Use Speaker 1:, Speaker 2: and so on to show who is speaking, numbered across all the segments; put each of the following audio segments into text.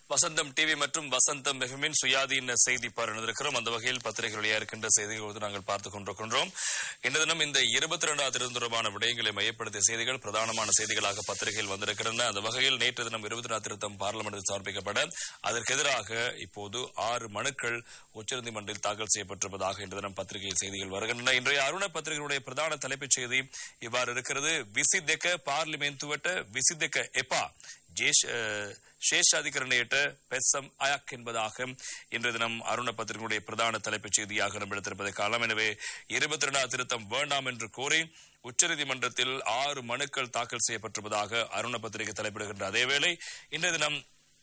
Speaker 1: வசந்தம் TV மற்றும் வசந்தம் எஃப்எம்மின் சுயாதீன செய்தி பார்த்திருக்கிறோம் அந்த வகையில் பத்திரிகை வழியா இருக்கின்ற செய்திகள் வந்து நாங்கள் பார்த்துக் கொண்டிருக்கின்றோம் இன்று தினம் இந்த இருபத்தி இரண்டாவது திருத்தம் தொடர்பான விடயங்களை மையப்படுத்திய செய்திகள் பிரதானமான செய்திகளாக பத்திரிகையில் வந்திருக்கின்றன அந்த வகையில் நேற்று தினம் இருபத்தி நாலு திருத்தம் பார்லிமெண்டில் சமர்ப்பிக்கப்பட அதற்கு எதிராக இப்போது ஆறு மனுக்கள் உச்சநீதிமன்றத்தில் தாக்கல் செய்யப்பட்டிருப்பதாக இன்று தினம் பத்திரிகையில் செய்திகள் வருகின்றன இன்றைய அருண பத்திரிகையுடைய பிரதான தலைப்புச் செய்தி இவ்வாறு இருக்கிறது விசிதெக்க பார்லிமெந்துவட்ட விசிதெக்க எப்பா ஜேஷ் அஹ், சேஷாதிகரணையிட்ட பெசம் அயாக் என்பதாக இன்று தினம் அருண பத்திரிகையுடைய பிரதான தலைப்புச் செய்தியாக இடம்பெடுத்திருப்பதை காலம் எனவே இருபத்தி இரண்டாவது திருத்தம் வேண்டாம் என்று கோரி உச்சநீதிமன்றத்தில் ஆறு மனுக்கள் தாக்கல் செய்யப்பட்டிருப்பதாக அருண பத்திரிகை தலைப்பிடுகின்ற அதேவேளை இன்றைய தினம்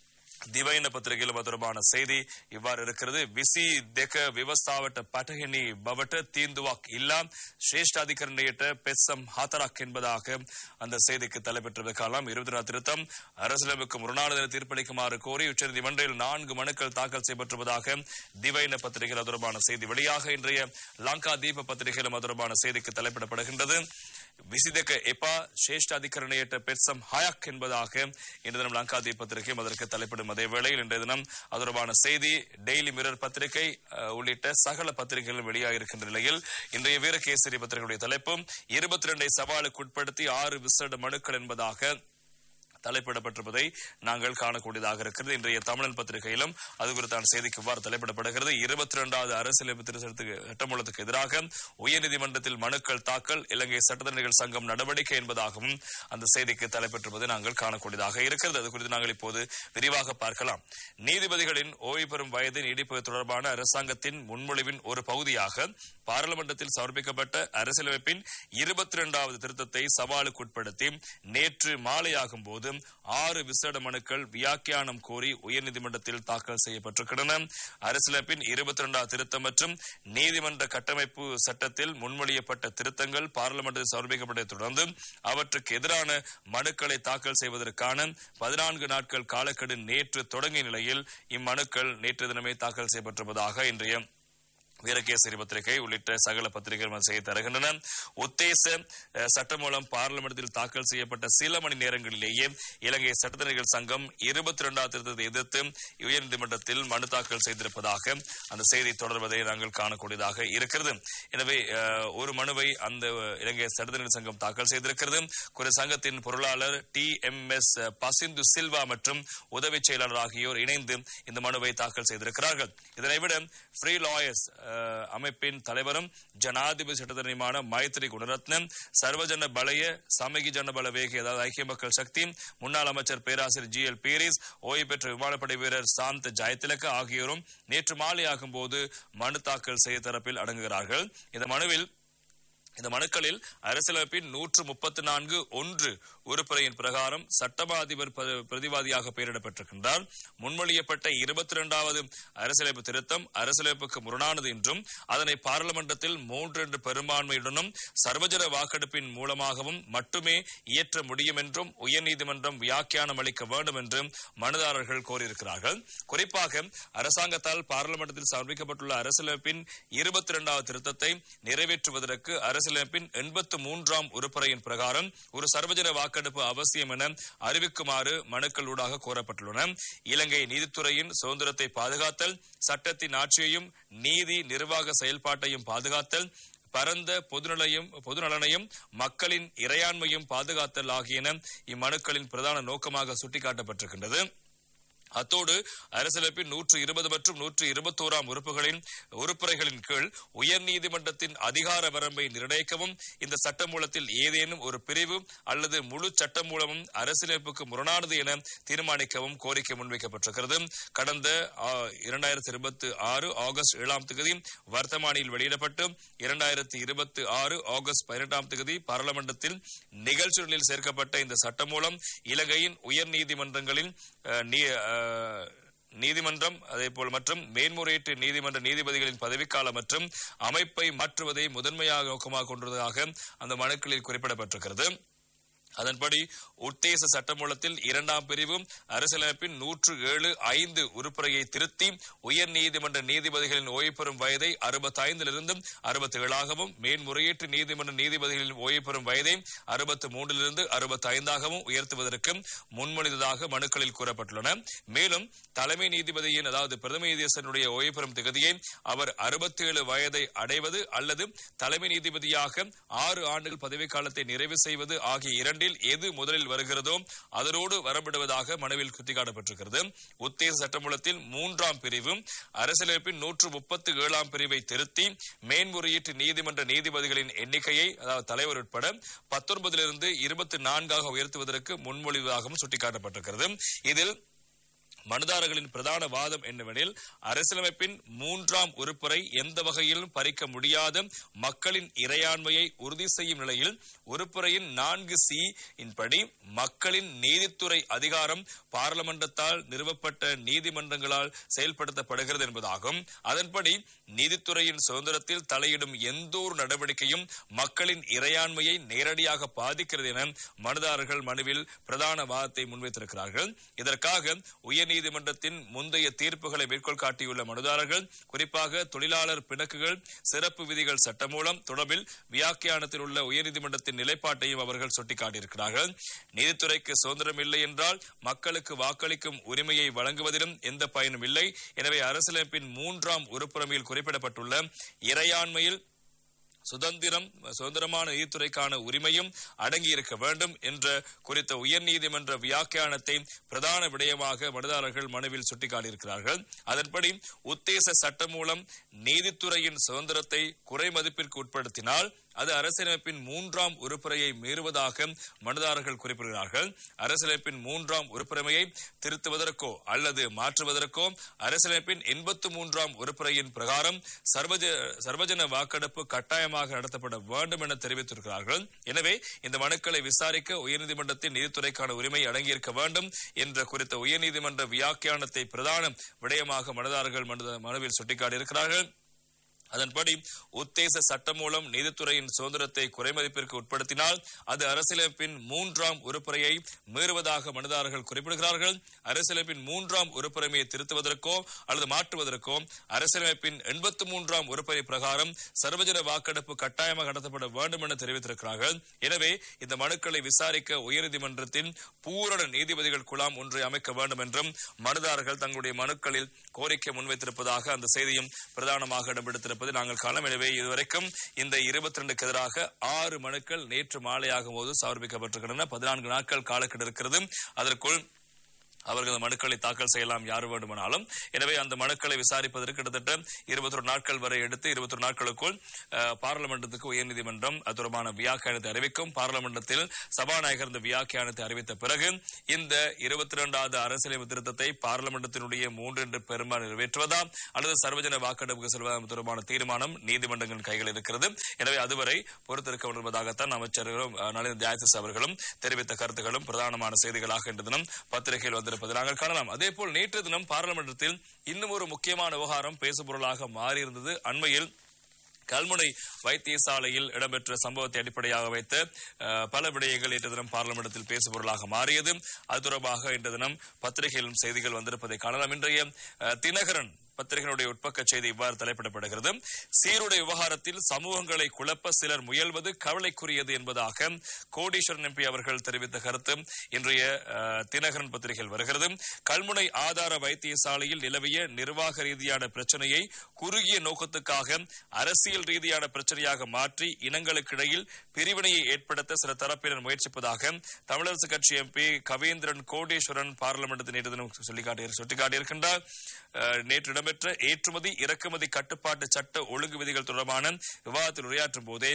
Speaker 1: திவைன பத்திரிகையில் அது தொடர்பான செய்தி இவ்வாறு இருக்கிறது விசி தெக விவசாவட்ட பட்டகினி பவட்ட தீந்துவாக் இல்லா சிரேஷ்டாதிகரணையிட்ட பெசம் ஹாத்தராக் என்பதாக அந்த செய்திக்கு தலைப்பெற்றது காலம் இருபத்தி நாலு திருத்தம் அரசியலமைப்பு முரணான தீர்ப்பளிக்குமாறு கோரி உச்சநீதிமன்றில் நான்கு மனுக்கள் தாக்கல் செய்யப்பட்டிருப்பதாக திவைன பத்திரிகையில் அது தொடர்பான செய்தி வெளியாக இன்றைய லங்கா தீப பத்திரிகையிலும் அது தொடர்பான செய்திக்கு தலைப்பிடப்படுகின்றது விசிதக எப்பா சிரேஷ்டாதிகரணையிட்ட பெர்சம் ஹயாக் என்பதாக இன்று தினம் லங்கா தீப பத்திரிகையும் அதற்கு தலைப்பிடும் அதே வேளையில் இன்றைய தினம் அது தொடர்பான செய்தி டெய்லி மிரர் பத்திரிகை அஹ், உள்ளிட்ட சகல பத்திரிகைகள் வெளியாக இருக்கின்ற நிலையில் இன்றைய வீரகேசரி பத்திரிகையுடைய தலைப்பும் இருபத்தி ரெண்டை சவாலுக்கு உட்படுத்தி ஆறு விசேட மனுக்கள் என்பதாக தலைப்பிடப்பட்டிருப்பதை நாங்கள் காணக்கூடியதாக இருக்கிறது இன்றைய தமிழன் பத்திரிகையிலும் அது குறித்தான செய்திக்கு இவ்வாறு தலைப்பிடப்படுகிறது இருபத்தி இரண்டாவது அரசியலமைப்பு திருத்தத்துக்கு சட்டமூலத்துக்கு எதிராக உயர்நீதிமன்றத்தில் மனுக்கள் தாக்கல் இலங்கை சட்டத்தரணிகள் சங்கம் நடவடிக்கை என்பதாகவும் அந்த செய்திக்கு தலைப்பெற்றிருப்பதை நாங்கள் காணக்கூடியதாக இருக்கிறது அது குறித்து நாங்கள் இப்போது விரிவாக பார்க்கலாம் நீதிபதிகளின் ஓய்வு பெறும் வயதை நீடிப்பது தொடர்பான அரசாங்கத்தின் முன்மொழிவின் ஒரு பகுதியாக பாராளுமன்றத்தில் சமர்ப்பிக்கப்பட்ட அரசியலமைப்பின் இருபத்தி இரண்டாவது திருத்தத்தை சவாலுக்கு உட்படுத்தி நேற்று மாலையாகும் போது ஆறு விசேட மனுக்கள் வியாக்கியானம் கோரி உயர்நீதிமன்றத்தில் தாக்கல் செய்யப்பட்டிருக்கின்றன அரசியலமைப்பின் இருபத்தி இரண்டாவது திருத்தம் மற்றும் நீதிமன்ற கட்டமைப்பு சட்டத்தில் முன்மொழியப்பட்ட திருத்தங்கள் பாராளுமன்றத்தில் சமர்ப்பிக்கப்பட்டதை தொடர்ந்து அவற்றுக்கு எதிரான மனுக்களை தாக்கல் செய்வதற்கான பதினான்கு நாட்கள் காலக்கெடு நேற்று தொடங்கிய நிலையில் இம்மனுக்கள் நேற்று தினமே தாக்கல் செய்யப்பட்டிருப்பதாக இன்றைய வீரகேசரி பத்திரிகை உள்ளிட்ட சகல பத்திரிகைகள் செய்தி தருகின்றன உத்தேச அஹ், சட்டமூலம் பார்லிமெண்டத்தில் தாக்கல் செய்யப்பட்ட சில மணி நேரங்களிலேயே இலங்கை சட்டத்தரணிகள் சங்கம் இருபத்தி இரண்டாவது திருத்தத்தை எதிர்த்து உயர்நீதிமன்றத்தில் மனு தாக்கல் செய்திருப்பதாக அந்த செய்தி தொடர்வதை நாங்கள் காணக்கூடியதாக இருக்கிறது எனவே அஹ், ஒரு மனுவை அந்த இலங்கை சட்டத்தரணிகள் சங்கம் தாக்கல் செய்திருக்கிறது குறி சங்கத்தின் பொருளாளர் T M S Pasindu Silva மற்றும் உதவி செயலாளர் ஆகியோர் இணைந்து இந்த மனுவை தாக்கல் செய்திருக்கிறார்கள் இதனை விட ஃப்ரீ லாயர்ஸ் அமைப்பின் தலைவரும் ஜனாதிபதி சட்டத்தரணியுமான மைத்ரி குணரத்னம் சர்வஜன பலய சமகி ஜன பல வேக அதாவது ஐக்கிய மக்கள் சக்தி முன்னாள் அமைச்சர் பேராசிரியர் ஜி எல் பீரிஸ் ஓய்வு பெற்ற விமானப்படை வீரர் சாந்த் ஜெயதிலக ஆகியோரும் நேற்று மாலையாகும் போது மனு தாக்கல் செய்ய தரப்பில் அடங்குகிறார்கள் இந்த மனுவில் இந்த மனுக்களில் அரசியலமைப்பின் நூற்று முப்பத்தி நான்கு ஒன்று உறுப்புரையின் பிரகாரம் சட்டமா அதிபர் ப- பிரதிவாதியாக பெயரிடப்பட்டிருக்கின்றார் முன்மொழியப்பட்ட இருபத்தி இரண்டாவது அரசியலமைப்பு திருத்தம் அரசியலமைப்புக்கு முரணானது என்றும் அதனை பாராளுமன்றத்தில் மூன்று என்ற பெரும்பான்மையுடனும் சர்வஜன வாக்கெடுப்பின் மூலமாகவும் மட்டுமே இயற்ற முடியும் என்றும் உயர்நீதிமன்றம் வியாக்கியானம் அளிக்க வேண்டும் என்றும் மனுதாரர்கள் கோரியிருக்கிறார்கள் குறிப்பாக அரசாங்கத்தால் பாராளுமன்றத்தில் சமர்ப்பிக்கப்பட்டுள்ள அரசியலமைப்பின் இருபத்தி இரண்டாவது திருத்தத்தை நிறைவேற்றுவதற்கு அரசியலமைப்பின் எண்பத்து மூன்றாம் உறுப்புரையின் பிரகாரம் ஒரு சர்வஜன வாக்கெடுப்பு அவசியம் என அறிவிக்குமாறு மனுக்களூடாக கோரப்பட்டுள்ளன இலங்கை நீதித்துறையின் சுதந்திரத்தை பாதுகாத்தல் சட்டத்தின் ஆட்சியையும் நீதி நிர்வாக செயல்பாட்டையும் பாதுகாத்தல் பரந்த பொதுநலையும் பொதுநலனையும் மக்களின் இறையாண்மையும் பாதுகாத்தல் ஆகியன இம்மனுக்களின் பிரதான நோக்கமாக சுட்டிக்காட்டப்பட்டிருக்கின்றது அத்தோடு அரசியலமைப்பின் நூற்று இருபது மற்றும் நூற்று இருபத்தோராம் உறுப்புகளின் உறுப்புரைகளின் கீழ் உயர்நீதிமன்றத்தின் அதிகார வரம்பை நிர்ணயிக்கவும் இந்த சட்டமூலத்தில் ஏதேனும் ஒரு பிரிவு அல்லது முழு சட்டமூலமும் அரசியலமைப்புக்கு முரணானது என தீர்மானிக்கவும் கோரிக்கை முன்வைக்கப்பட்டிருக்கிறது கடந்த இரண்டாயிரத்தி இருபத்தி ஆறு ஆகஸ்ட் ஏழாம் தேதி வர்த்தமானியில் வெளியிடப்பட்டு இரண்டாயிரத்தி இருபத்தி ஆறு ஆகஸ்ட் பதினெட்டாம் தேதி பாராளுமன்றத்தில் நிகழ்ச்சிகளில் சேர்க்கப்பட்ட இந்த சட்டமூலம் இலங்கையின் உயர் நீதிமன்றங்களின் அஹ், நீ- அஹ், நீதிமன்றம் அதேபோல் மற்றும் மேன்முறையீட்டு நீதிமன்ற நீதிபதிகளின் பதவிக்காலம் மற்றும் அமைப்பை மாற்றுவதை முதன்மையாக நோக்கமாக கொண்டதாக அந்த மனுக்களில் குறிப்பிடப்பட்டிருக்கிறது அதன்படி உத்தேச சட்டமூலத்தில் இரண்டாம் பிரிவும் அரசியலமைப்பின் நூற்று ஏழு ஐந்து உறுப்புரையை திருத்தி உயர் நீதிமன்ற நீதிபதிகளின் ஓய்வு பெறும் வயதை அறுபத்தி ஐந்திலிருந்தும் அறுபத்தி ஏழாகவும் மேன்முறையீட்டு நீதிமன்ற நீதிபதிகளின் ஓய்வு பெறும் வயதை அறுபத்தி மூன்றிலிருந்து அறுபத்தி ஐந்தாகவும் உயர்த்துவதற்கு முன்மொழிந்ததாக மனுக்களில் கூறப்பட்டுள்ளன மேலும் தலைமை நீதிபதியின் அதாவது பிரதம நீதியரசனுடைய ஓய்வு பெறும் திகதியை அவர் அறுபத்தி ஏழு வயதை அடைவது அல்லது தலைமை நீதிபதியாக ஆறு ஆண்டுகள் பதவி காலத்தை நிறைவு செய்வது ஆகிய இரண்டில் எது முதலில் வருகிறதோ அதனோடு வரம்பிடுவதாக மனுவில் சுட்டிக்காட்டப்பட்டிருக்கிறது உத்தேச சட்டமூலத்தில் மூன்றாம் பிரிவு அரசியலமைப்பின் நூற்று முப்பத்தி ஏழாம் பிரிவை திருத்தி மேன்முறையீட்டு நீதிமன்ற நீதிபதிகளின் எண்ணிக்கையை அதாவது தலைவர் உட்பட பத்தொன்பதிலிருந்து இருபத்தி நான்காக உயர்த்துவதற்கு முன்மொழிவதாகவும் சுட்டிக்காட்டப்பட்டிருக்கிறது இதில் மனுதாரர்களின் பிரதான வாதம் என்னவெனில் அரசியலமைப்பின் மூன்றாம் உறுப்புரை எந்த வகையிலும் பறிக்க முடியாத மக்களின் இறையாண்மையை உறுதி செய்யும் நிலையில் உறுப்புரையின் நான்கு சி இன்படி மக்களின் நீதித்துறை அதிகாரம் பாராளுமன்றத்தால் நிறுவப்பட்ட நீதிமன்றங்களால் செயல்படுத்தப்படுகிறது என்பதாகும் அதன்படி நீதித்துறையின் சுதந்திரத்தில் தலையிடும் எந்த ஒரு நடவடிக்கையும் மக்களின் இறையாண்மையை நேரடியாக பாதிக்கிறது என மனுதாரர்கள் மனுவில் பிரதான வாதத்தை முன்வைத்திருக்கிறார்கள் இதற்காக உயர்நீதிமன்றத்தின் முந்தைய தீர்ப்புகளை மேற்கோள் காட்டியுள்ள மனுதாரர்கள் குறிப்பாக தொழிலாளர் பிணக்குகள் சிறப்பு விதிகள் சட்டம் மூலம் தொடர்பில் வியாக்கியானத்தில் உள்ள உயர்நீதிமன்றத்தின் நிலைப்பாட்டையும் அவர்கள் சுட்டிக்காட்டியிருக்கிறார்கள் நீதித்துறைக்கு சுதந்திரம் இல்லை என்றால் மக்களுக்கு வாக்களிக்கும் உரிமையை வழங்குவதிலும் எந்த பயனும் இல்லை எனவே அரசியலமைப்பின் மூன்றாம் உறுப்புரிமையில் குறிப்பிடப்பட்டுள்ள இறையாண்மையில் சுதந்திரம் சுதந்திரமான நீதித்துறைக்கான உரிமையும் அடங்கியிருக்க வேண்டும் என்ற குறித்த உயர்நீதிமன்ற வியாக்கியானத்தை பிரதான விடயமாக மனுதாரர்கள் மனுவில் சுட்டிக்காட்டியிருக்கிறார்கள் அதன்படி உத்தேச சட்டம் மூலம் நீதித்துறையின் சுதந்திரத்தை குறைமதிப்பிற்கு உட்படுத்தினால் அது அரசியலமைப்பின் மூன்றாம் உறுப்புரையை மீறுவதாக மனுதாரர்கள் குறிப்பிடுகிறார்கள் அரசியலமைப்பின் மூன்றாம் உறுப்புரிமையை திருத்துவதற்கோ அல்லது மாற்றுவதற்கோ அரசியலமைப்பின் எண்பத்து மூன்றாம் உறுப்புரையின் பிரகாரம் சர்வஜ சர்வஜன வாக்கெடுப்பு கட்டாயமாக நடத்தப்பட வேண்டும் என தெரிவித்திருக்கிறார்கள் எனவே இந்த மனுக்களை விசாரிக்க உயர்நீதிமன்றத்தின் நீதித்துறைக்கான உரிமை அடங்கியிருக்க வேண்டும் என்ற குறித்த உயர்நீதிமன்ற வியாக்கியானத்தை பிரதான விடயமாக மனுதாரர்கள் மனு- மனுவில் சுட்டிக்காட்டியிருக்கிறார்கள் அதன்படி உத்தேச சட்டம் மூலம் நீதித்துறையின் சுதந்திரத்தை குறைமதிப்பிற்கு உட்படுத்தினால் அது அரசியலமைப்பின் மூன்றாம் உறுப்புரையை மீறுவதாக மனுதாரர்கள் குறிப்பிடுகிறார்கள் அரசியலமைப்பின் மூன்றாம் உறுப்புரிமையை திருத்துவதற்கோ அல்லது மாற்றுவதற்கோ அரசியலமைப்பின் எண்பத்தி மூன்றாம் உறுப்புரை பிரகாரம் சர்வஜன வாக்கெடுப்பு கட்டாயமாக நடத்தப்பட வேண்டும் என தெரிவித்திருக்கிறார்கள் எனவே இந்த மனுக்களை விசாரிக்க உயர்நீதிமன்றத்தின் பூரண நீதிபதிகள் குழாம் ஒன்றை அமைக்க வேண்டும் என்றும் மனுதாரர்கள் தங்களுடைய மனுக்களில் கோரிக்கை முன்வைத்திருப்பதாக அந்த செய்தியும் பிரதானமாக இடம்பெடுத்திருப்பது நாங்கள் காணலாம் எனவே இதுவரைக்கும் இந்த இருபத்தி ரெண்டுக்கு எதிராக ஆறு மனுக்கள் நேற்று மாலையாகும் போது சமர்ப்பிக்கப்பட்டிருக்கின்றன பதினான்கு நாட்கள் காலக்கெடு இருக்கிறது அதற்குள் அவர்கள் அந்த மனுக்களை தாக்கல் செய்யலாம் யார் வேண்டுமானாலும் எனவே அந்த மனுக்களை விசாரிப்பதற்கு கிட்டத்தட்ட இருபத்தொரு நாட்கள் வரை எடுத்து இருபத்தொரு நாட்களுக்குள் அஹ், பாராளுமன்றத்துக்கு உயர்நீதிமன்றம் அது தொடர்பான வியாக்கியானத்தை அறிவிக்கும் பாராளுமன்றத்தில் சபாநாயகர் இந்த வியாக்கியானத்தை அறிவித்த பிறகு இந்த இருபத்தி இரண்டாவது அரசியலமைப்பு திருத்தத்தை பாராளுமன்றத்தினுடைய மூன்று என்று பெரும்பான்மை நிறைவேற்றுவதா அல்லது சர்வஜன வாக்கெடுப்புக்கு செல்வதா என்பது தொடர்பான தீர்மானம் நீதிமன்றங்களின் கையில் இருக்கிறது எனவே அதுவரை பொறுத்திருக்க வேண்டும் என்பதாகத்தான் அமைச்சர்களும் அஹ், நளின் தியாயத்திஸ் அவர்களும் தெரிவித்த கருத்துக்களும் பிரதானமான செய்திகளாக இன்று தினம் பத்திரிகையில் வந்திருப்பது நாங்கள் காணலாம் அதே போல் நேற்று தினம் பாராளுமன்றத்தில் இன்னும் ஒரு முக்கியமான விவகாரம் பேசுபொருளாக மாறியிருந்தது அண்மையில் கல்முனை வைத்தியசாலையில் இடம்பெற்ற சம்பவத்தை அடிப்படையாக வைத்து அஹ், பல விடயங்கள் இன்று தினம் பார்லிமெண்டத்தில் பேசுபொருளாக மாறியது அது தொடர்பாக இன்று தினம் பத்திரிகையிலும் செய்திகள் வந்திருப்பதை காணலாம் இன்றைய அஹ், தினகரன் பத்திரிகையினுடைய உட்பக்க செய்தி இவ்வாறு தலைப்பிடப்படுகிறது சீருடை விவகாரத்தில் சமூகங்களை குழப்ப சிலர் முயல்வது கவலைக்குரியது என்பதாக கோடீஸ்வரன் எம்பி அவர்கள் தெரிவித்த கருத்து இன்றைய அஹ், தினகரன் பத்திரிகையில் வருகிறது கல்முனை ஆதார வைத்தியசாலையில் நிலவிய நிர்வாக ரீதியான பிரச்சனையை குறுகிய நோக்கத்துக்காக அரசியல் ரீதியான பிரச்சனையாக மாற்றி இனங்களுக்கிடையில் பிரிவினையை ஏற்படுத்த சில தரப்பினர் முயற்சிப்பதாக தமிழரசு கட்சி எம்பி கவேந்திரன் கோடீஸ்வரன் பார்லிமெண்டத்தில் நேற்று தினம் சொல்லிக்காட்டி சுட்டிக்காட்டியிருக்கின்றார் அஹ், நேற்று இடம்பெற்ற ஏற்றுமதி இறக்குமதி கட்டுப்பாட்டு சட்ட ஒழுங்கு விதிகள் தொடர்பான விவாதத்தில் உரையாற்றும் போதே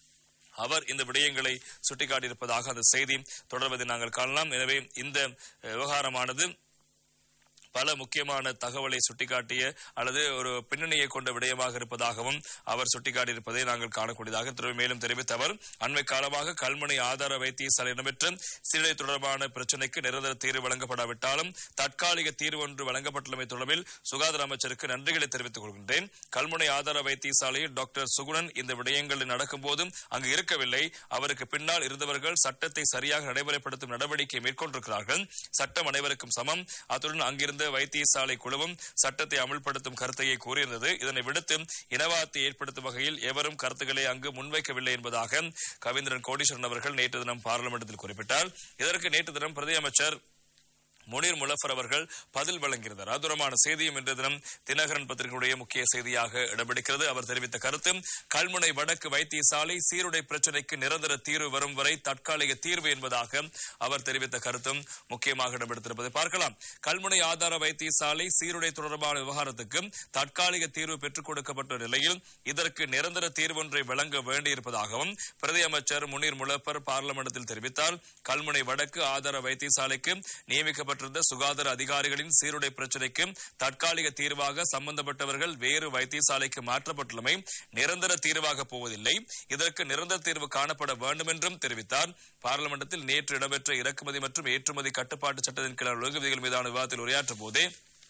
Speaker 1: அவர் இந்த விடயங்களை சுட்டிக்காட்டியிருப்பதாக அந்த செய்தி தொடர்வதை நாங்கள் காணலாம் எனவே இந்த அஹ், விவகாரமானது பல முக்கியமான தகவலை சுட்டிக்காட்டிய அல்லது ஒரு பின்னணியை கொண்ட விடயமாக இருப்பதாகவும் அவர் சுட்டிக்காட்டியிருப்பதை நாங்கள் காணக்கூடியதாக திரு மேலும் தெரிவித்த அவர் அண்மை காலமாக கல்முனை ஆதார வைத்தியசாலை இடம்பெற்ற சீரடை தொடர்பான பிரச்சினைக்கு நிரந்தர தீர்வு வழங்கப்படாவிட்டாலும் தற்காலிக தீர்வு ஒன்று வழங்கப்பட்டுள்ளமை தொடர்பில் சுகாதார அமைச்சருக்கு நன்றிகளை தெரிவித்துக் கொள்கின்றேன் கல்முனை ஆதார வைத்தியசாலையில் டாக்டர் சுகுணன் இந்த விடயங்கள் நடக்கும்போதும் அங்கு இருக்கவில்லை அவருக்கு பின்னால் இருந்தவர்கள் சட்டத்தை சரியாக நடைமுறைப்படுத்தும் நடவடிக்கை மேற்கொண்டிருக்கிறார்கள் சட்டம் அனைவருக்கும் சமம் அத்துடன் அங்கிருந்த வைத்தியசாலை குழுவும் சட்டத்தை அமல்படுத்தும் கருத்தையை கூறியிருந்தது இதனை விடுத்து இனவாதத்தை ஏற்படுத்தும் வகையில் எவரும் கருத்துக்களை அங்கு முன்வைக்கவில்லை என்பதாக கவிந்திரன் கோடீஸ்வரன் அவர்கள் நேற்று தினம் பார்லிமெண்டத்தில் குறிப்பிட்டார் இதற்கு நேற்று தினம் பிரதி அமைச்சர் முனீர் முலஃபர் அவர்கள் பதில் வழங்கியிருந்தார் அதுரமான செய்தியும் இன்று தினம் தினகரன் பத்திரிகையுடைய முக்கிய செய்தியாக இடம்பிடிக்கிறது அவர் தெரிவித்த கருத்து கல்முனை வடக்கு வைத்தியசாலை சீருடை பிரச்சினைக்கு நிரந்தர தீர்வு வரும் வரை தற்காலிக தீர்வு என்பதாக அவர் தெரிவித்த கருத்தும் முக்கியமாக இடம்பெடுத்திருப்பதை பார்க்கலாம் கல்முனை ஆதார வைத்தியசாலை சீருடை தொடர்பான விவகாரத்துக்கு தற்காலிக தீர்வு பெற்றுக் கொடுக்கப்பட்ட நிலையில் இதற்கு நிரந்தர தீர்வு ஒன்றை வழங்க வேண்டியிருப்பதாகவும் பிரதி அமைச்சர் முனீர் முலப்பர் பார்லிமெண்டத்தில் தெரிவித்தார் கல்முனை வடக்கு ஆதார வைத்தியசாலைக்கு நியமிக்கப்பட்ட செய்யப்பட்டிருந்த சுகாதார அதிகாரிகளின் சீருடை பிரச்சினைக்கு தற்காலிக தீர்வாக சம்பந்தப்பட்டவர்கள் வேறு வைத்தியசாலைக்கு மாற்றப்பட்டுள்ளமை நிரந்தர தீர்வாக போவதில்லை இதற்கு நிரந்தர தீர்வு காணப்பட வேண்டும் என்றும் தெரிவித்தார் பார்லிமெண்டத்தில் நேற்று இடம்பெற்ற இறக்குமதி மற்றும் ஏற்றுமதி கட்டுப்பாட்டு சட்டத்தின் கீழ் ஒழுங்கு விதிகள் மீதான விவாதத்தில் உரையாற்றும் போதே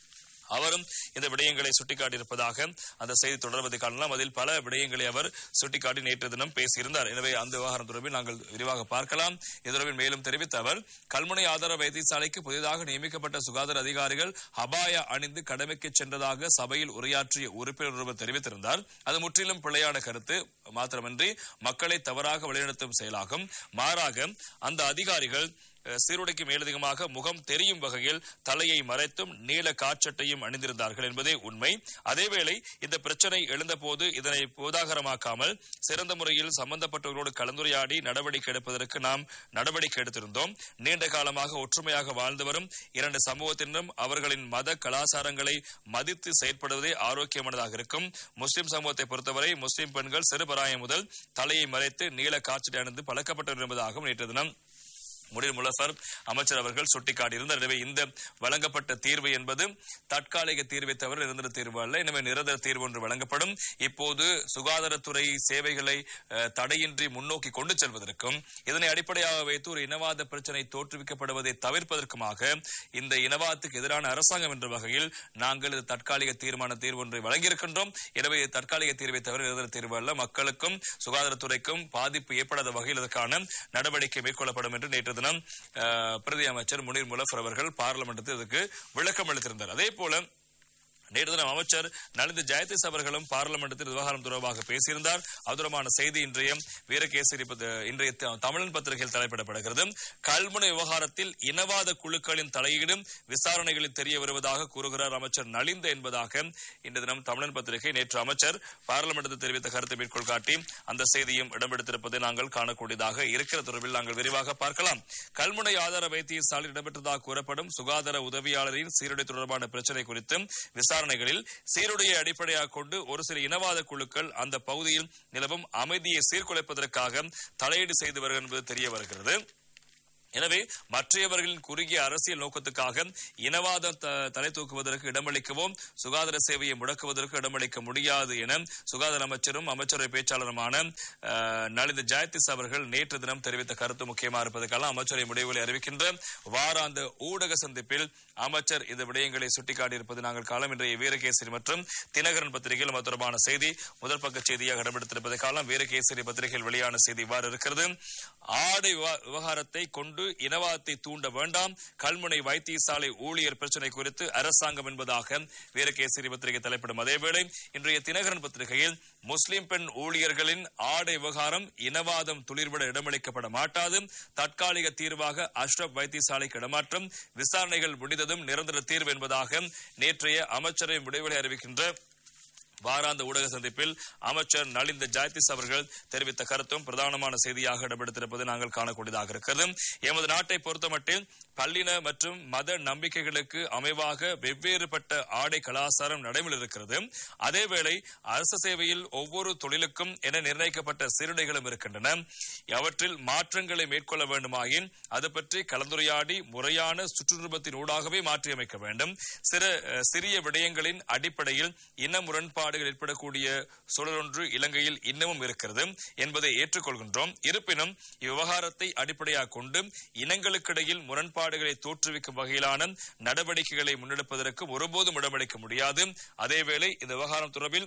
Speaker 1: அவரும் இந்த விடயங்களை சுட்டிக்காட்டியிருப்பதாக அந்த செய்தி தொடர்வதை காணலாம் அதில் பல விடயங்களை அவர் சுட்டிக்காட்டி நேற்று தினம் பேசியிருந்தார் எனவே அந்த விவகாரம் தொடர்பில் நாங்கள் விரிவாக பார்க்கலாம் இது தொடர்பில் மேலும் தெரிவித்த அவர் கல்முனை ஆதார வைத்தியசாலைக்கு புதிதாக நியமிக்கப்பட்ட சுகாதார அதிகாரிகள் ஹபாயா அணிந்து கடமைக்கு சென்றதாக சபையில் உரையாற்றிய உறுப்பினர் ஒருவர் தெரிவித்திருந்தார் அது முற்றிலும் பிழையான கருத்து மாத்திரமன்றி மக்களை தவறாக வழிநடத்தும் செயலாகும் மாறாக அந்த அதிகாரிகள் சீருடைக்கு மேலதிகமாக முகம் தெரியும் வகையில் தலையை மறைத்தும் நீல காற்றட்டையும் அணிந்திருந்தார்கள் என்பதே உண்மை அதேவேளை இந்த பிரச்சனை எழுந்தபோது இதனை போதாகரமாக்காமல் சிறந்த முறையில் சம்பந்தப்பட்டவர்களோடு கலந்துரையாடி நடவடிக்கை எடுப்பதற்கு நாம் நடவடிக்கை எடுத்திருந்தோம் நீண்ட காலமாக ஒற்றுமையாக வாழ்ந்து வரும் இரண்டு சமூகத்தினரும் அவர்களின் மத கலாச்சாரங்களை மதித்து செயற்படுவதே ஆரோக்கியமானதாக இருக்கும் முஸ்லிம் சமூகத்தை பொறுத்தவரை முஸ்லிம் பெண்கள் சிறுபராயம் முதல் தலையை மறைத்து நீல காற்றடை அணிந்து பழக்கப்பட்டவர் என்பதாகவும் நேற்று தினம் முடிர் முலஃபர் அமைச்சர் அவர்கள் சுட்டிக்காட்டியிருந்தார் எனவே இந்த வழங்கப்பட்ட தீர்வு என்பது தற்காலிக தீர்வை தவிர நிரந்தர தீர்வு அல்ல எனவே நிரந்தர தீர்வு ஒன்று வழங்கப்படும் இப்போது சுகாதாரத்துறை சேவைகளை தடையின்றி முன்னோக்கி கொண்டு செல்வதற்கும் இதனை அடிப்படையாக வைத்து ஒரு இனவாத பிரச்சனை தோற்றுவிக்கப்படுவதை தவிர்ப்பதற்குமாக இந்த இனவாதத்துக்கு எதிரான அரசாங்கம் என்ற வகையில் நாங்கள் இது தற்காலிக தீர்மான தீர்வு ஒன்றை வழங்கியிருக்கின்றோம் எனவே தற்காலிக தீர்வை தவிர நிரந்தர தீர்வு அல்ல மக்களுக்கும் சுகாதாரத்துறைக்கும் பாதிப்பு ஏற்படாத வகையில் இதற்கான நடவடிக்கை மேற்கொள்ளப்படும் என்று நேற்று தினம் பிரதி அமைச்சர் முனீர் முலஃபர் அவர்கள் பார்லிமெண்டத்தில் இதுக்கு விளக்கம் அளித்திருந்தார் அதே போல நேற்று தினம் அமைச்சர் நலிந்த ஜெயதீஸ் அவர்களும் பார்லிமெண்டத்தில் விவகாரம் தொடர்பாக பேசியிருந்தார் அதுரமான செய்தி இன்றைய வீரகேசரி இன்றைய தமிழன் பத்திரிகையில் தலைப்பிடப்படுகிறது கல்முனை விவகாரத்தில் இனவாத குழுக்களின் தலையீடும் விசாரணைகளில் தெரிய வருவதாக கூறுகிறார் அமைச்சர் நலிந்த என்பதாக இன்று தினம் தமிழன் பத்திரிகை நேற்று அமைச்சர் பார்லிமெண்டத்தில் தெரிவித்த கருத்தை மேற்கோள் காட்டி அந்த செய்தியும் இடம்பெடுத்திருப்பதை நாங்கள் காணக்கூடியதாக இருக்கிற தொடர்பில் நாங்கள் விரிவாக பார்க்கலாம் கல்முனை ஆதார வைத்தியசாலையில் இடம்பெற்றதாக கூறப்படும் சுகாதார உதவியாளரின் சீருடை தொடர்பான பிரச்சினை குறித்து விசாரணை விசாரணைகளில் சீருடையை அடிப்படையாக கொண்டு ஒரு சில இனவாத குழுக்கள் அந்த பகுதியில் நிலவும் அமைதியை சீர்குலைப்பதற்காக தலையீடு செய்து வருகிறது என்பது தெரிய வருகிறது எனவே மற்றையவர்களின் குறுகிய அரசியல் நோக்கத்துக்காக இனவாதம் தலை தூக்குவதற்கு இடமளிக்கவும் சுகாதார சேவையை முடக்குவதற்கு இடமளிக்க முடியாது என சுகாதார அமைச்சரும் அமைச்சரவை பேச்சாளருமான நலிந்த ஜெயதிஸ் அவர்கள் நேற்று தினம் தெரிவித்த கருத்து முக்கியமாக இருப்பதற்காக அமைச்சரை முடிவுகளை அறிவிக்கின்ற வாராந்த ஊடக சந்திப்பில் அமைச்சர் இந்த விடயங்களை சுட்டிக்காட்டியிருப்பது நாங்கள் காலம் இன்றைய வீரகேசரி மற்றும் தினகரன் பத்திரிகையில் தொடர்பான செய்தி முதல் பக்க செய்தியாக இடம்பெடுத்திருப்பதை காலம் வீரகேசரி பத்திரிகையில் வெளியான செய்தி இவ்வாறு இருக்கிறது ஆடை விவகாரத்தை கொண்டு கொண்டு இனவாதத்தை தூண்ட வேண்டாம் கல்முனை வைத்தியசாலை ஊழியர் பிரச்சினை குறித்து அரசாங்கம் என்பதாக வீரகேசரி பத்திரிகை தலைப்பிடும் அதேவேளை இன்றைய தினகரன் பத்திரிகையில் முஸ்லிம் பெண் ஊழியர்களின் ஆடை விவகாரம் இனவாதம் துளிர்விட இடமளிக்கப்பட மாட்டாது தற்காலிக தீர்வாக அஷ்ரப் வைத்தியசாலைக்கு இடமாற்றம் விசாரணைகள் முடிந்ததும் நிரந்தர தீர்வு என்பதாக நேற்றைய அமைச்சரை முடிவுகளை அறிவிக்கின்ற வாராந்த ஊடக சந்திப்பில் அமைச்சர் நலிந்த ஜாயதிஸ் அவர்கள் தெரிவித்த கருத்தும் பிரதானமான செய்தியாக இடம்பெடுத்திருப்பது நாங்கள் காணக்கூடியதாக இருக்கிறது எமது நாட்டை பொறுத்தமட்டில் பல்லின மற்றும் மத நம்பிக்கைகளுக்கு அமைவாக வெவ்வேறுபட்ட ஆடை கலாச்சாரம் நடைமுறை இருக்கிறது அதேவேளை அரசு சேவையில் ஒவ்வொரு தொழிலுக்கும் என நிர்ணயிக்கப்பட்ட சீருடைகளும் இருக்கின்றன அவற்றில் மாற்றங்களை மேற்கொள்ள வேண்டுமாயின் அது பற்றி கலந்துரையாடி முறையான சுற்றுருபத்தின் ஊடாகவே மாற்றியமைக்க வேண்டும் சில அஹ், சிறிய விடயங்களின் அடிப்படையில் இன முரண்பாடுகள் ஏற்படக்கூடிய சூழலொன்று இலங்கையில் இன்னமும் இருக்கிறது என்பதை ஏற்றுக்கொள்கின்றோம் இருப்பினும் இவ்விவகாரத்தை அடிப்படையாக கொண்டு இனங்களுக்கிடையில் முரண்பாடுகளை தோற்றுவிக்கும் வகையிலான நடவடிக்கைகளை முன்னெடுப்பதற்கு ஒருபோதும் இடமளிக்க முடியாது அதேவேளை இந்த விவகாரம் தொடர்பில்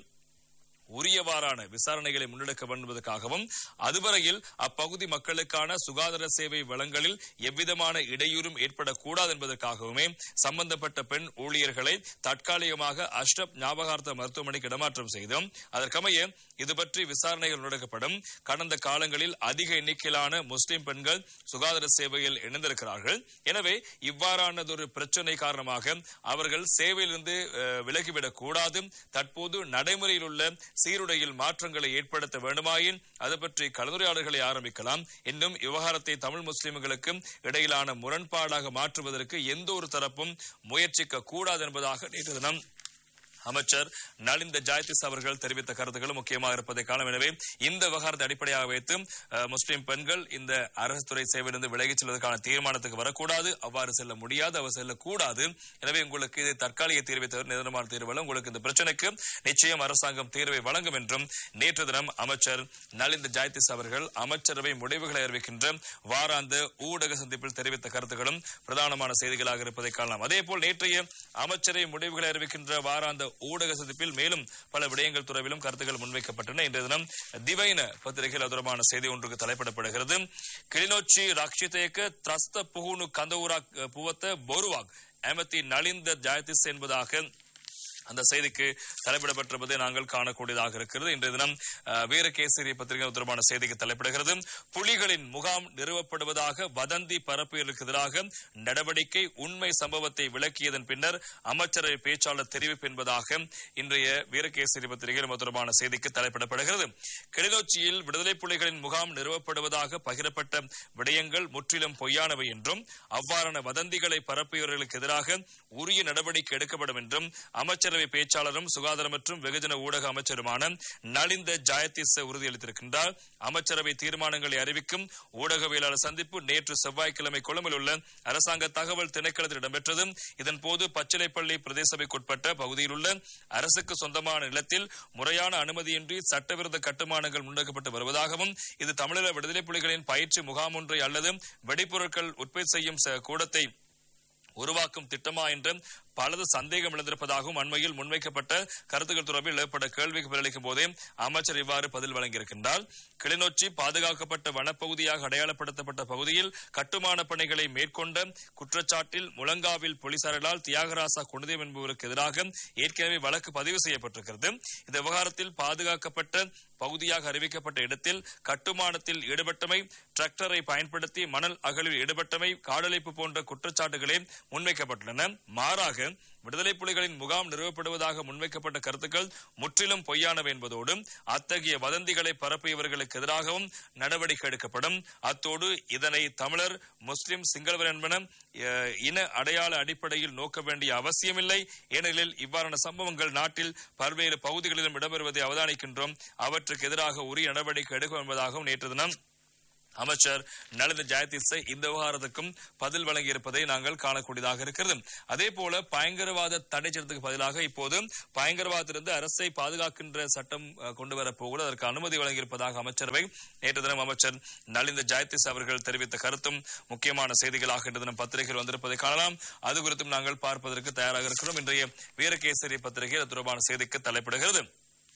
Speaker 1: உரியவாறான விசாரணைகளை முன்னெடுக்க வேண்டும் என்பதற்காகவும் அதுவரையில் அப்பகுதி மக்களுக்கான சுகாதார சேவை வழங்கலில் எவ்விதமான இடையூறும் ஏற்படக்கூடாது என்பதற்காகவுமே சம்பந்தப்பட்ட பெண் ஊழியர்களை தற்காலிகமாக அஷ்ரப் ஞாபகார்த்த மருத்துவமனைக்கு இடமாற்றம் செய்தோம் அதற்கமைய இது பற்றி விசாரணைகள் முன்னெடுக்கப்படும் கடந்த காலங்களில் அதிக எண்ணிக்கையிலான முஸ்லிம் பெண்கள் சுகாதார சேவையில் இணைந்திருக்கிறார்கள் எனவே இவ்வாறானதொரு பிரச்சனை காரணமாக அவர்கள் சேவையிலிருந்து அஹ், விலகிவிடக் கூடாது தற்போது நடைமுறையில் உள்ள சீருடையில் மாற்றங்களை ஏற்படுத்த வேண்டுமாயின் அது பற்றி கலந்துரையாடல்களை ஆரம்பிக்கலாம் இன்னும் விவகாரத்தை தமிழ் முஸ்லிம்களுக்கு இடையிலான முரண்பாடாக மாற்றுவதற்கு எந்த ஒரு தரப்பும் முயற்சிக்க கூடாது என்பதாக நேற்று தினம் அமைச்சர் நலிந்த ஜாயதிஸ் அவர்கள் தெரிவித்த கருத்துக்களும் முக்கியமாக இருப்பதை காணும் எனவே இந்த விவகாரத்தை அடிப்படையாக வைத்து அஹ், முஸ்லிம் பெண்கள் இந்த அரசு துறை சேவையிலிருந்து விலகிச் செல்வதற்கான தீர்மானத்துக்கு வரக்கூடாது அவ்வாறு செல்ல முடியாது அவர் செல்லக்கூடாது எனவே உங்களுக்கு இது தற்காலிக தீர்வை தவிர நிரந்தரமான தீர்வு உங்களுக்கு இந்த பிரச்சனைக்கு நிச்சயம் அரசாங்கம் தீர்வை வழங்கும் என்றும் நேற்று தினம் அமைச்சர் நலிந்த ஜாயதிஸ் அவர்கள் அமைச்சரவை முடிவுகளை அறிவிக்கின்ற வாராந்த ஊடக சந்திப்பில் தெரிவித்த கருத்துக்களும் பிரதானமான செய்திகளாக இருப்பதை காணலாம் அதேபோல் நேற்றைய அமைச்சரை முடிவுகளை அறிவிக்கின்ற வாராந்த ஊடக சந்திப்பில் மேலும் பல விடயங்கள் துறவிலும் கருத்துக்கள் முன்வைக்கப்பட்டன இன்றைய தினம் திவைன பத்திரிகையில் அது தொடர்பான செய்தி ஒன்றுக்கு தலைப்பிடப்படுகிறது கிளிநொச்சி ரக்ஷிதேக்க த்ரஸ்த புகுனு கந்தவுரா புவத்த பொருவாக் அமத்தி நலிந்த ஜாயதிஸ் என்பதாக அந்த செய்திக்கு தலைப்பிடப்பட்டிருப்பதை நாங்கள் காணக்கூடியதாக இருக்கிறது இன்றைய தினம் அஹ், வீரகேசரி பத்திரிகை தொடர்பான செய்திக்கு தலைப்பிடுகிறது புலிகளின் முகாம் நிறுவப்படுவதாக வதந்தி பரப்பியலுக்கு எதிராக நடவடிக்கை உண்மை சம்பவத்தை விளக்கியதன் பின்னர் அமைச்சரவை பேச்சாளர் தெரிவிப்பு என்பதாக இன்றைய வீரகேசரி பத்திரிகையில் இது தொடர்பான செய்திக்கு தலைப்பிடப்படுகிறது கிளிநொச்சியில் விடுதலை புலிகளின் முகாம் நிறுவப்படுவதாக பகிரப்பட்ட விடயங்கள் முற்றிலும் பொய்யானவை என்றும் அவ்வாறான வதந்திகளை பரப்பியவர்களுக்கு எதிராக உரிய நடவடிக்கை எடுக்கப்படும் என்றும் அமைச்சரவை பேச்சாளரும் சுகாதார மற்றும் வெகுஜன ஊடக அமைச்சருமான நலிந்த ஜாயதிஸ் உறுதியளித்திருக்கின்றார் அமைச்சரவை தீர்மானங்களை அறிவிக்கும் ஊடகவியலாளர் சந்திப்பு நேற்று செவ்வாய்க்கிழமை கொழும்பில் உள்ள அரசாங்க தகவல் திணைக்களத்தில் இடம்பெற்றது இதன்போது பச்சிலைப்பள்ளி பிரதேசபைக்குட்பட்ட பகுதியில் உள்ள அரசுக்கு சொந்தமான நிலத்தில் முறையான அனுமதியின்றி சட்டவிரோத கட்டுமானங்கள் முன்னெடுக்கப்பட்டு வருவதாகவும் இது தமிழக விடுதலை புலிகளின் பயிற்சி முகாம் ஒன்றை அல்லது வெடிப்பொருட்கள் உற்பத்தி செய்யும் ச- கூடத்தை உருவாக்கும் திட்டமா என்ற பலது சந்தேகம் எழுந்திருப்பதாகவும் அண்மையில் முன்வைக்கப்பட்ட கருத்துக்கள் தொடர்பில் எழுப்பப்பட்ட கேள்விக்கு பதிலளிக்கும் போதே அமைச்சர் இவ்வாறு பதில் வழங்கியிருக்கின்றார் கிளிநொச்சி பாதுகாக்கப்பட்ட வனப்பகுதியாக அடையாளப்படுத்தப்பட்ட பகுதியில் கட்டுமான பணிகளை மேற்கொண்ட குற்றச்சாட்டில் முழங்காவில் போலீசார்களால் தியாகராசா குணதேவ் என்பவருக்கு எதிராக ஏற்கனவே வழக்கு பதிவு செய்யப்பட்டிருக்கிறது இந்த விவகாரத்தில் பாதுகாக்கப்பட்ட பகுதியாக அறிவிக்கப்பட்ட இடத்தில் கட்டுமானத்தில் ஈடுபட்டமை டிராக்டரை பயன்படுத்தி மணல் அகழ்வில் ஈடுபட்டமை காடழிப்பு போன்ற குற்றச்சாட்டுகளே முன்வைக்கப்பட்டுள்ளன மாறாக விடுதலை புலிகளின் முகாம் நிறுவப்படுவதாக முன்வைக்கப்பட்ட கருத்துக்கள் முற்றிலும் பொய்யானவை என்பதோடு அத்தகைய வதந்திகளை பரப்பியவர்களுக்கு எதிராகவும் நடவடிக்கை எடுக்கப்படும் அத்தோடு இதனை தமிழர் முஸ்லிம் சிங்களவர் என்பன அஹ், இன அடையாள அடிப்படையில் நோக்க வேண்டிய அவசியமில்லை ஏனெனில் இவ்வாறான சம்பவங்கள் நாட்டில் பல்வேறு பகுதிகளிலும் இடம்பெறுவதை அவதானிக்கின்றோம் அவற்றுக்கு எதிராக உரிய நடவடிக்கை எடுக்கும் என்பதாகவும் நேற்று தினம் அமைச்சர் நலிந்த ஜெயதீசை இந்த விவகாரத்துக்கும் பதில் வழங்கியிருப்பதை நாங்கள் காணக்கூடியதாக இருக்கிறது அதே போல பயங்கரவாத தடை சட்டத்துக்கு பதிலாக இப்போது பயங்கரவாதத்திலிருந்து அரசை பாதுகாக்கின்ற சட்டம் அஹ், கொண்டு வரப்போகிறது அதற்கு அனுமதி வழங்கியிருப்பதாக அமைச்சரவை நேற்று தினம் அமைச்சர் நலிந்த ஜெயதீஸ் அவர்கள் தெரிவித்த கருத்தும் முக்கியமான செய்திகளாக இன்று தினம் பத்திரிகையில் வந்திருப்பதை காணலாம் அது குறித்தும் நாங்கள் பார்ப்பதற்கு தயாராக இருக்கிறோம் இன்றைய வீரகேசரி பத்திரிகை அது தொடர்பான செய்திக்கு தலைப்பிடுகிறது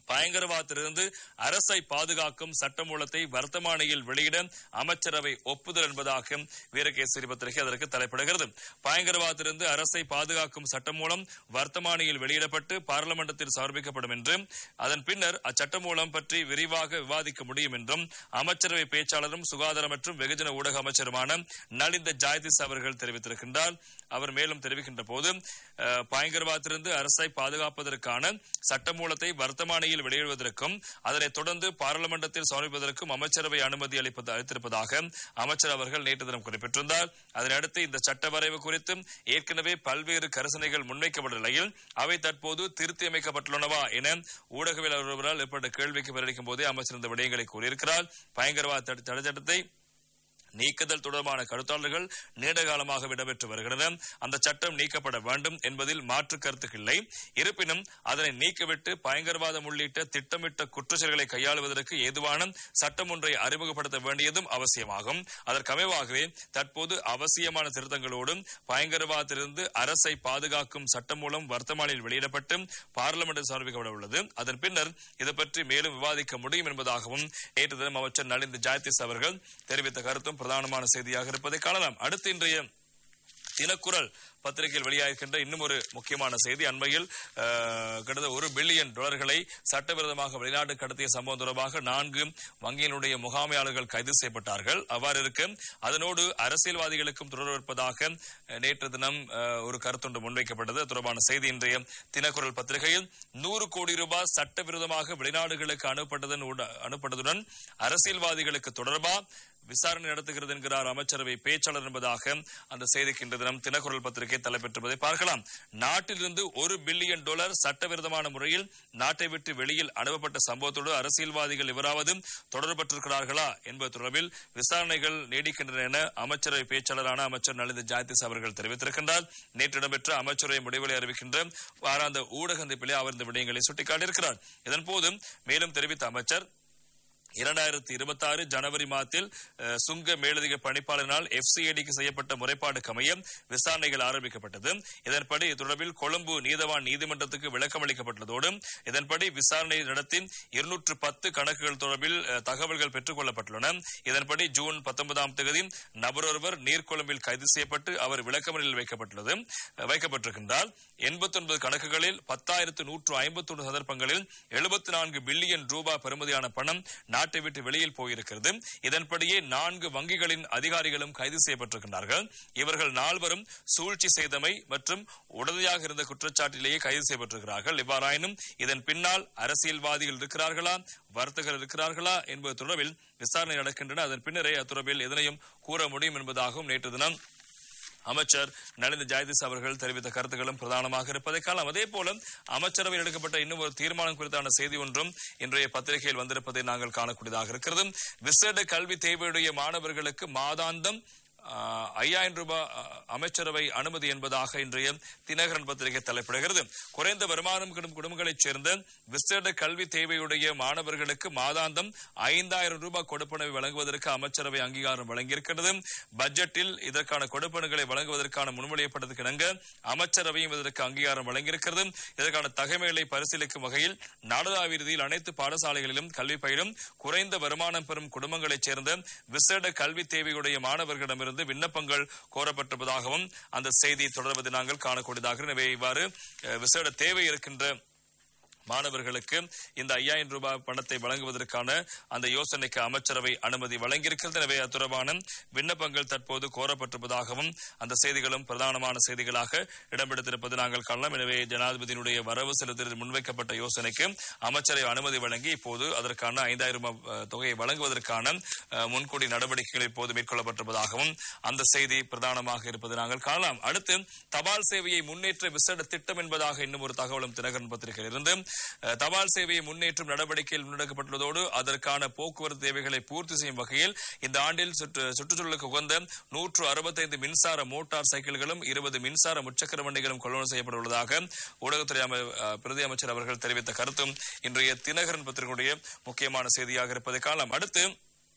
Speaker 1: பயங்கரவாதத்திலிருந்து அரசை பாதுகாக்கும் சட்டமூலத்தை வர்த்தமானியில் வெளியிட அமைச்சரவை ஒப்புதல் என்பதாக வீரகேசரி பத்திரிகை அதற்கு தலைப்பிடுகிறது பயங்கரவாதத்திலிருந்து அரசை பாதுகாக்கும் சட்டமூலம் வர்த்தமானியில் வெளியிடப்பட்டு பார்லமெண்டத்தில் சமர்ப்பிக்கப்படும் என்று அதன் பின்னர் அச்சட்டமூலம் பற்றி விரிவாக விவாதிக்க முடியும் என்றும் அமைச்சரவை பேச்சாளரும் சுகாதார மற்றும் வெகுஜன ஊடக அமைச்சருமான நலிந்த ஜாயதிஸ் அவர்கள் தெரிவித்திருக்கின்றார் அவர் மேலும் தெரிவிக்கின்ற போது அஹ், பயங்கரவாதத்திலிருந்து அரசை பாதுகாப்பதற்கான சட்டமூலத்தை வர்த்தமானியில் வெளியிடுவதற்கும் அதனைத் தொடர்ந்து பாராளுமன்றத்தில் சமர்ப்பிப்பதற்கும் அமைச்சரவை அனுமதி அளிப்பது அளித்திருப்பதாக அமைச்சர் அவர்கள் நேற்று தினம் குறிப்பிட்டிருந்தார் அதனையடுத்து இந்த சட்ட வரைவு குறித்து ஏற்கனவே பல்வேறு கரிசனைகள் முன்வைக்கப்பட்ட நிலையில் அவை தற்போது திருத்தி அமைக்கப்பட்டுள்ளனவா என ஊடகவியலாளர் ஒருவரால் ஏற்பட்ட கேள்விக்கு பதிலளிக்கும் போதே அமைச்சர் இந்த விடயங்களை கூறியிருக்கிறார் பயங்கரவாத தடை தடை சட்டத்தை நீக்குதல் தொடர்பான கருத்தாளர்கள் நீண்ட காலமாக இடம்பெற்று வருகின்றன அந்த சட்டம் நீக்கப்பட வேண்டும் என்பதில் மாற்று கருத்துக்கில்லை இருப்பினும் அதனை நீக்கிவிட்டு பயங்கரவாதம் உள்ளிட்ட திட்டமிட்ட குற்றச்செயல்களை கையாளுவதற்கு ஏதுவான சட்டம் ஒன்றை அறிமுகப்படுத்த வேண்டியதும் அவசியமாகும் அதற்கமைவாகவே தற்போது அவசியமான திருத்தங்களோடும் பயங்கரவாதத்திலிருந்து அரசை பாதுகாக்கும் சட்டம் மூலம் வர்த்தமானில் வெளியிடப்பட்டு பார்லிமெண்டில் சமர்ப்பிக்கப்பட உள்ளது அதன் பின்னர் இது பற்றி மேலும் விவாதிக்க முடியும் என்பதாகவும் நேற்று தினம் அமைச்சர் நலிந்து ஜாயதிஸ் அவர்கள் தெரிவித்த கருத்தும் பிரதானமான செய்தியாக இருப்பதை காணலாம் அடுத்து இன்றைய தினக்குரல் பத்திரிகையில் வெளியாகின்ற இன்னும் ஒரு முக்கியமான செய்தி அண்மையில் அஹ், கிட்டத்தட்ட ஒரு பில்லியன் டாலர்களை சட்டவிரோதமாக வெளிநாடு கடத்திய சம்பவம் தொடர்பாக நான்கு வங்கியினுடைய முகாமையாளர்கள் கைது செய்யப்பட்டார்கள் அவ்வாறு இருக்க அதனோடு அரசியல்வாதிகளுக்கும் தொடர்பு இருப்பதாக அஹ், நேற்று தினம் அஹ், ஒரு கருத்தொன்று முன்வைக்கப்பட்டது அது தொடர்பான செய்தி இன்றைய தினக்குரல் பத்திரிகையில் நூறு கோடி ரூபாய் சட்டவிரோதமாக வெளிநாடுகளுக்கு அனுப்பப்பட்டதன் உட- அனுப்பப்பட்டதுடன் அரசியல்வாதிகளுக்கு தொடர்பா விசாரணை நடத்துகிறது என்கிறார் அமைச்சரவை பேச்சாளர் என்பதாக அந்த செய்திக்கு இன்று தினம் தினக்குரல் பத்திரிகை தலைப்பெற்றிருப்பதை பார்க்கலாம் நாட்டிலிருந்து ஒரு பில்லியன் டாலர் சட்டவிரோதமான முறையில் நாட்டை விட்டு வெளியில் அனுப்பப்பட்ட சம்பவத்தோடு அரசியல்வாதிகள் எவராவது தொடர்பட்டிருக்கிறார்களா என்பது தொடர்பில் விசாரணைகள் நீடிக்கின்றன என அமைச்சரவை பேச்சாளரான அமைச்சர் நலிந்த ஜாயதிஸ் அவர்கள் தெரிவித்திருக்கின்றார் நேற்று இடம்பெற்ற அமைச்சரவை முடிவுகளை அறிவிக்கின்ற வாராந்த ஊடக சந்திப்பிலே அவர் இந்த விடயங்களை சுட்டிக்காட்டியிருக்கிறார் இதன்போது மேலும் தெரிவித்த அமைச்சர் இரண்டாயிரத்தி இருபத்தி ஆறு ஜனவரி மாதத்தில் அஹ், சுங்க மேலதிக பணிப்பாளரினால் எஃப்சிஐடிக்கு செய்யப்பட்ட முறைப்பாடு அமைய விசாரணைகள் ஆரம்பிக்கப்பட்டது இதன்படி இது தொடர்பில் கொழும்பு நீதவான் நீதிமன்றத்துக்கு விளக்கம் அளிக்கப்பட்டுள்ளதோடு இதன்படி விசாரணை நடத்தி இருநூற்று பத்து கணக்குகள் தொடர்பில் அஹ், தகவல்கள் பெற்றுக் கொள்ளப்பட்டுள்ளன இதன்படி ஜூன் பத்தொன்பதாம் தேதி நபரொருவர் நீர்கொழும்பில் கைது செய்யப்பட்டு அவர் விளக்கமறியலில் வைக்கப்பட்டுள்ளது அஹ், வைக்கப்பட்டிருக்கின்றார் எண்பத்தி ஒன்பது கணக்குகளில் பத்தாயிரத்து நூற்று ஐம்பத்தி ஒன்று சந்தர்ப்பங்களில் எழுபத்தி நான்கு பில்லியன் ரூபாய் பெறுமதியான பணம் நாட்டை விட்டு வெளியில் போயிருக்கிறது இதன்படியே நான்கு வங்கிகளின் அதிகாரிகளும் கைது செய்யப்பட்டிருக்கின்றார்கள் இவர்கள் நால்வரும் சூழ்ச்சி செய்தமை மற்றும் உடனடியாக இருந்த குற்றச்சாட்டிலேயே கைது செய்யப்பட்டிருக்கிறார்கள் இவ்வாறாயினும் இதன் பின்னால் அரசியல்வாதிகள் இருக்கிறார்களா வர்த்தகர் இருக்கிறார்களா என்பது தொடர்பில் விசாரணை நடக்கின்றன அதன் பின்னரே அத்துறவில் எதனையும் கூற முடியும் என்பதாகவும் நேற்று தினம் அமைச்சர் நலிந்த ஜெயதிஸ் அவர்கள் தெரிவித்த கருத்துக்களும் பிரதானமாக இருப்பதை காணலாம் அதே போல அமைச்சரவையில் எடுக்கப்பட்ட இன்னும் ஒரு தீர்மானம் குறித்தான செய்தி ஒன்றும் இன்றைய பத்திரிகையில் வந்திருப்பதை நாங்கள் காணக்கூடியதாக இருக்கிறது விசேட கல்வி தேவையுடைய மாணவர்களுக்கு மாதாந்தம் ஆஹ், ஐயாயிரம் ரூபாய் ஆஹ், அமைச்சரவை அனுமதி என்பதாக இன்றைய தினகரன் பத்திரிகை தலைப்பிடுகிறது குறைந்த வருமானம் கிடும் குடும்பங்களைச் சேர்ந்த விசேட கல்வி தேவையுடைய மாணவர்களுக்கு மாதாந்தம் ஐந்தாயிரம் ரூபாய் கொடுப்பனவை வழங்குவதற்கு அமைச்சரவை அங்கீகாரம் வழங்கியிருக்கிறது பட்ஜெட்டில் இதற்கான கொடுப்பனங்களை வழங்குவதற்கான முன்மொழியப்பட்டதற்கு இணங்க அமைச்சரவையும் இதற்கு அங்கீகாரம் வழங்கியிருக்கிறது இதற்கான தகமைகளை பரிசீலிக்கும் வகையில் நாடளாவிய ரீதியில் அனைத்து பாடசாலைகளிலும் கல்வி பயிலும் குறைந்த வருமானம் பெறும் குடும்பங்களைச் சேர்ந்த விசேட கல்வி தேவையுடைய மாணவர்களிடமிருந்து விண்ணப்பங்கள் கோரப்பட்டிருப்பதாகவும் அந்த செய்தி தொடர்வதை நாங்கள் காணக்கூடியதாக எனவே இவ்வாறு அஹ், விசேட தேவை இருக்கின்ற மாணவர்களுக்கு இந்த ஐயாயிரம் ரூபாய் பணத்தை வழங்குவதற்கான அந்த யோசனைக்கு அமைச்சரவை அனுமதி வழங்கியிருக்கிறது எனவே அது தொடர்பான விண்ணப்பங்கள் தற்போது கோரப்பட்டிருப்பதாகவும் அந்த செய்திகளும் பிரதானமான செய்திகளாக இடம்பெடுத்திருப்பது நாங்கள் காணலாம் எனவே ஜனாதிபதியினுடைய வரவு செலுத்துதல் முன்வைக்கப்பட்ட யோசனைக்கு அமைச்சரவை அனுமதி வழங்கி இப்போது அதற்கான ஐந்தாயிரம் ரூபாய் அஹ், தொகையை வழங்குவதற்கான அஹ், முன்கூடி நடவடிக்கைகள் இப்போது மேற்கொள்ளப்பட்டிருப்பதாகவும் அந்த செய்தி பிரதானமாக இருப்பது நாங்கள் காணலாம் அடுத்து தபால் சேவையை முன்னேற்ற விசேட திட்டம் என்பதாக இன்னும் ஒரு தகவலும் தினகரன் பத்திரிகையில் இருந்து அஹ், தபால் சேவையை முன்னேற்றும் நடவடிக்கையில் முன்னெடுக்கப்பட்டுள்ளதோடு அதற்கான போக்குவரத்து தேவைகளை பூர்த்தி செய்யும் வகையில் இந்த ஆண்டில் சுற்று சுற்றுச்சூழலுக்கு உகந்த நூற்று அறுபத்தைந்து மின்சார மோட்டார் சைக்கிள்களும் இருபது மின்சார முச்சக்கர வண்டிகளும் கொள்வனவு செய்யப்பட உள்ளதாக ஊடகத்துறை அமை- அஹ், பிரதி அமைச்சர் அவர்கள் தெரிவித்த கருத்தும் இன்றைய தினகரன் பத்திரிகையுடைய முக்கியமான செய்தியாக இருப்பதை காணலாம் அடுத்து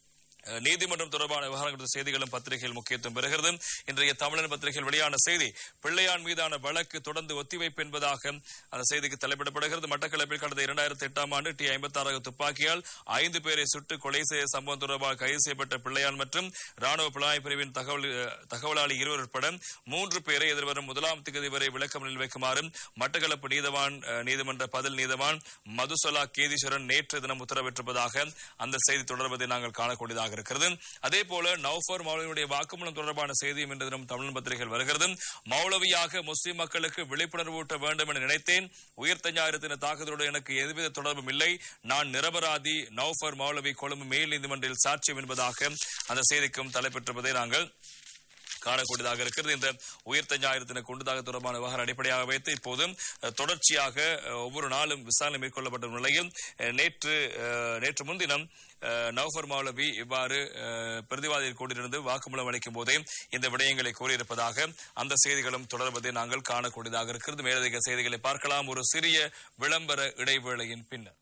Speaker 1: அஹ், நீதிமன்றம் தொடர்பான விவகாரங்கள் குறித்த செய்திகளும் பத்திரிகையில் முக்கியத்துவம் பெறுகிறது இன்றைய தமிழன் பத்திரிகையில் வெளியான செய்தி பிள்ளையான் மீதான வழக்கு தொடர்ந்து ஒத்திவைப்பு என்பதாக அந்த செய்திக்கு தலைப்பிடப்படுகிறது மட்டக்களப்பில் கடந்த இரண்டாயிரத்தி எட்டாம் ஆண்டு டி ஐம்பத்தி ஆறு துப்பாக்கியால் ஐந்து பேரை சுட்டு கொலை செய்ய சம்பவம் தொடர்பாக கைது செய்யப்பட்ட பிள்ளையான் மற்றும் ராணுவ புலனாய்வு பிரிவின் தகவல் அஹ், தகவலாளி இருவர் உட்பட மூன்று பேரை எதிர்வரும் முதலாம் திகதி வரை விளக்கமனில் வைக்குமாறும் மட்டக்களப்பு நீதவான் அஹ், நீதிமன்ற பதில் நீதவான் மதுசலா கேதீஸ்வரன் நேற்று தினம் உத்தரவிட்டிருப்பதாக அந்த செய்தி தொடர்வதை நாங்கள் காணக்கூடியதாக இருக்கிறது அதே போல நௌஃபர் மௌலவியுடைய வாக்குமூலம் தொடர்பான செய்தியும் இன்று தினம் தமிழ் பத்திரிகைகள் வருகிறது மௌலவியாக முஸ்லிம் மக்களுக்கு விழிப்புணர்வு ஊட்ட வேண்டும் என நினைத்தேன் உயிர்த்த ஞாயிறு தின தாக்குதலோடு எனக்கு எதுவித தொடர்பும் இல்லை நான் நிரபராதி நௌஃபர் மௌலவி கொழும்பு மேல் நீதிமன்றில் சாட்சியம் என்பதாக அந்த செய்திக்கும் தலைப்பெற்றிருப்பதை நாங்கள் காணக்கூடியதாக இருக்கிறது இந்த உயிர்த்த ஞாயிறு தின குண்டுதாக தொடர்பான விவகாரம் அடிப்படையாக வைத்து இப்போது அஹ், தொடர்ச்சியாக அஹ், ஒவ்வொரு நாளும் விசாரணை மேற்கொள்ளப்பட்ட நிலையில் அஹ், நேற்று அஹ், நேற்று முன்தினம் அஹ், நௌஃபர் மௌலவி இவ்வாறு அஹ், பிரதிவாதியில் கூடியிருந்து வாக்குமூலம் அளிக்கும் போதே இந்த விடயங்களை கூறியிருப்பதாக அந்த செய்திகளும் தொடர்வதை நாங்கள் காணக்கூடியதாக இருக்கிறது மேலதிக செய்திகளை பார்க்கலாம் ஒரு சிறிய விளம்பர இடைவேளையின் பின்னர்